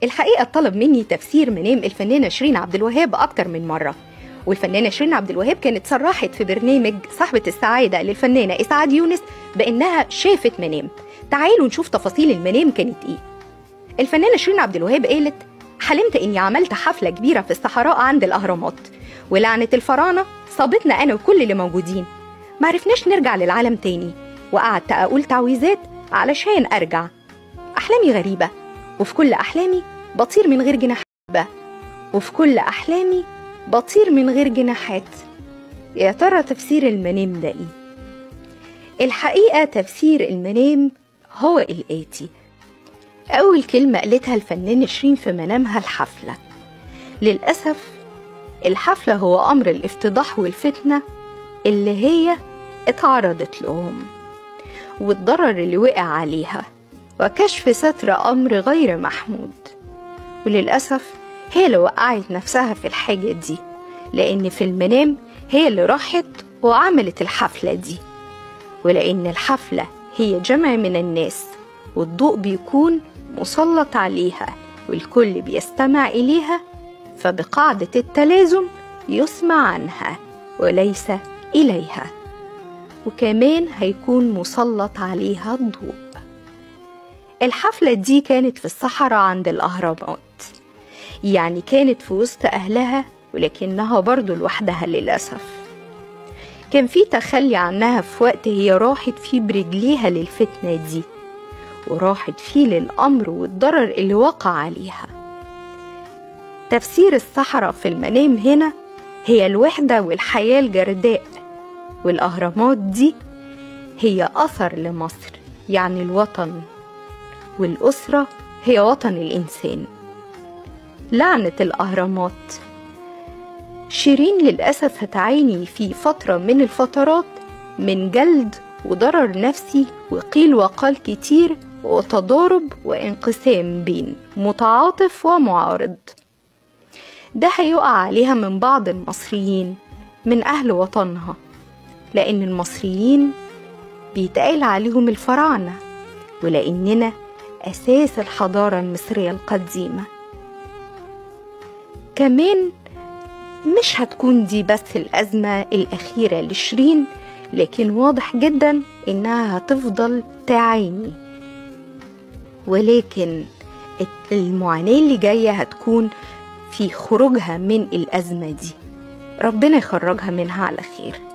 الحقيقة طلب مني تفسير منام الفنانة شيرين عبد الوهاب أكتر من مرة والفنانة شيرين عبد الوهاب كانت صرحت في برنامج صاحبة السعادة للفنانة إسعاد يونس بأنها شافت منام تعالوا نشوف تفاصيل المنام كانت إيه الفنانة شيرين عبد الوهاب قالت حلمت إني عملت حفلة كبيرة في الصحراء عند الأهرامات ولعنة الفراعنة صابتنا أنا وكل اللي موجودين معرفناش نرجع للعالم تاني وقعدت أقول تعويذات علشان أرجع أحلامي غريبة وفي كل أحلامي بطير من غير جناحات وفي كل أحلامي بطير من غير جناحات يا ترى تفسير المنام ده إيه؟ الحقيقة تفسير المنام هو الآتي أول كلمة قالتها الفنانة شيرين في منامها الحفلة للأسف الحفلة هو أمر الافتضاح والفتنة اللي هي اتعرضت لهم والضرر اللي وقع عليها وكشف ستر أمر غير محمود وللأسف هي اللي وقعت نفسها في الحاجة دي لأن في المنام هي اللي راحت وعملت الحفلة دي ولأن الحفلة هي جمع من الناس والضوء بيكون مسلط عليها والكل بيستمع إليها فبقاعدة التلازم يسمع عنها وليس إليها وكمان هيكون مسلط عليها الضوء الحفلة دي كانت في الصحراء عند الأهرامات يعني كانت في وسط أهلها ولكنها برضو لوحدها للأسف كان في تخلي عنها في وقت هي راحت فيه برجليها للفتنة دي وراحت فيه للأمر والضرر اللي وقع عليها تفسير الصحراء في المنام هنا هي الوحدة والحياة الجرداء والأهرامات دي هي أثر لمصر يعني الوطن والأسرة هي وطن الإنسان لعنة الأهرامات شيرين للأسف هتعاني في فترة من الفترات من جلد وضرر نفسي وقيل وقال كتير وتضارب وانقسام بين متعاطف ومعارض ده هيقع عليها من بعض المصريين من أهل وطنها لأن المصريين بيتقال عليهم الفراعنة ولأننا أساس الحضارة المصرية القديمة كمان مش هتكون دي بس الأزمة الأخيرة لشيرين لكن واضح جدا إنها هتفضل تعاني ولكن المعاناة اللي جاية هتكون في خروجها من الأزمة دي ربنا يخرجها منها على خير